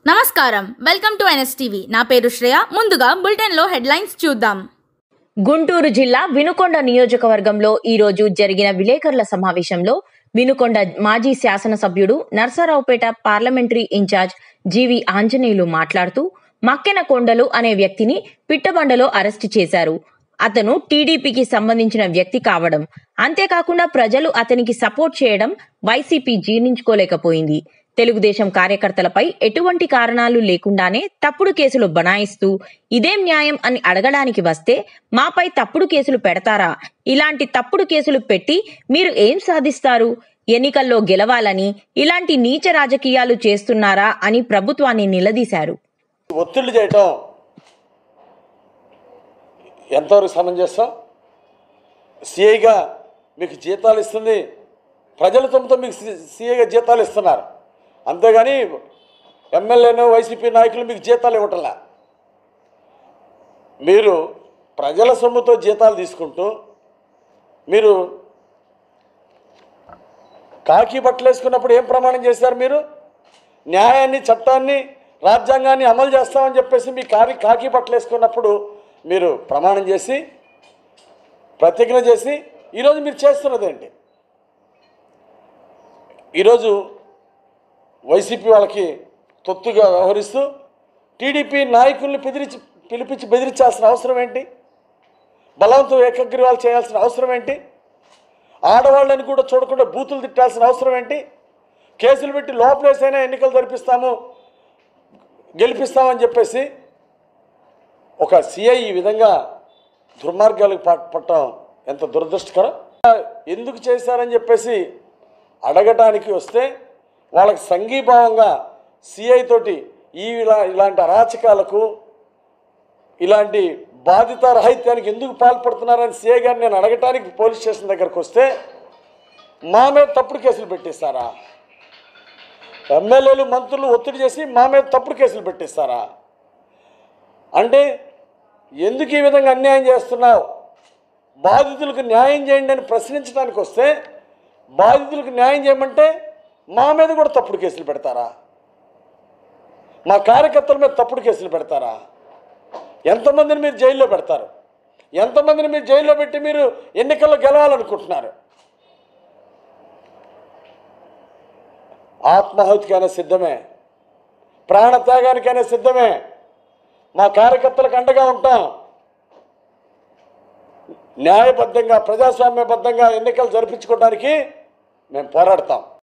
నమస్కారం welcome to NSTV నా పేరు శ్రేయ ముందుగా బులెటిన్లో హెడ్లైన్స్ చూద్దాం గుంటూరు జిల్లా వినుకొండ నియోజకవర్గంలో ఈ రోజు జరిగిన విలేకరుల సమావేశంలో వినుకొండ మాజీ శాసనసభ్యుడు Narasaraopet parliamentary in-charge GV Anjaneyulu మాట్లాడుతూ మక్కెన కొండలు అనే వ్యక్తిని పిట్టబండలో అరెస్టు చేశారు అతను టీడీపీకి సంబంధించిన వ్యక్తి కావడం అంతేకాకుండా ప్రజలు అతనికి సపోర్ట్ చేయడం వైసీపీ జీర్ణించుకోలేకపోయింది తెలుగుదేశం కార్యకర్తలపై ఎటువంటి కారణాలు లేకుండానే తప్పుడు కేసులు బనాయిస్తూ ఇదేం న్యాయం అని అడగడానికి వస్తే మాపై తప్పుడు కేసులు పెడతారా ఇలాంటి తప్పుడు కేసులు పెట్టి మీరు ఏం సాధిస్తారు ఎన్నికల్లో గెలవాలని ఇలాంటి నీచ రాజకీయాలు చేస్తున్నారా అని ప్రభుత్వాన్ని నిలదీశారు ఒత్తిళ్లు చేయటం ఎంతవరకు సమంజసం సిఐగా మీకు జీతాలు ఇస్తుంది ప్రజల తమతో మీకు సిఐగా జీతాలు ఇస్తున్నారు అంతేగాని ఎమ్మెల్యేను వైసీపీ నాయకులు మీకు జీతాలు ఇవ్వటంలా మీరు ప్రజల సొమ్ముతో జీతాలు తీసుకుంటూ మీరు కాకి బట్టలు వేసుకున్నప్పుడు ఏం ప్రమాణం చేశారు మీరు న్యాయాన్ని చట్టాన్ని రాజ్యాంగాన్ని అమలు చేస్తామని చెప్పేసి మీ కాకి కాకి బట్టలు వేసుకున్నప్పుడు మీరు ప్రమాణం చేసి ప్రతిజ్ఞ చేసి ఈరోజు మీరు చేస్తున్నది ఏంటి ఈరోజు వైసీపీ వాళ్ళకి తొత్తుగా వ్యవహరిస్తూ టీడీపీ నాయకుల్ని బెదిరించి పిలిపించి బెదిరించాల్సిన అవసరం ఏంటి బలవంతం ఏకగ్రీవాలు చేయాల్సిన అవసరం ఏంటి ఆడవాళ్ళని కూడా చూడకుండా బూతులు తిట్టాల్సిన అవసరం ఏంటి కేసులు పెట్టి లోపలేసైనా ఎన్నికలు జరిపిస్తాము గెలిపిస్తామని చెప్పేసి ఒక సిఐ ఈ విధంగా దుర్మార్గాలకు పట్- పట్టడం ఎంత దురదృష్టకరం ఎందుకు చేశారని చెప్పేసి అడగటానికి వస్తే వాళ్ళకి సంఘీభావంగా సిఐ తోటి ఈ ఇలా ఇలాంటి అరాచకాలకు ఇలాంటి బాధిత రహిత్యానికి ఎందుకు పాల్పడుతున్నారని సిఐ గారిని నేను అడగటానికి పోలీస్ స్టేషన్ దగ్గరకు వస్తే మా మీద తప్పుడు కేసులు పెట్టేస్తారా ఎమ్మెల్యేలు మంత్రులు ఒత్తిడి చేసి మా మీద తప్పుడు కేసులు పెట్టేస్తారా అంటే ఎందుకు ఈ విధంగా అన్యాయం చేస్తున్నావు బాధితులకు న్యాయం చేయండి అని ప్రశ్నించడానికి వస్తే బాధితులకు న్యాయం చేయమంటే మా మీద కూడా తప్పుడు కేసులు పెడతారా మా కార్యకర్తల మీద తప్పుడు కేసులు పెడతారా ఎంతమందిని మీరు జైల్లో పెడతారు ఎంతమందిని మీరు జైల్లో పెట్టి మీరు ఎన్నికల్లో గెలవాలనుకుంటున్నారు ఆత్మాహుతికైనా సిద్ధమే ప్రాణత్యాగానికైనా సిద్ధమే మా కార్యకర్తలకు అండగా ఉంటాం న్యాయబద్ధంగా ప్రజాస్వామ్యబద్ధంగా ఎన్నికలు జరిపించుకోవడానికి మేము పోరాడతాం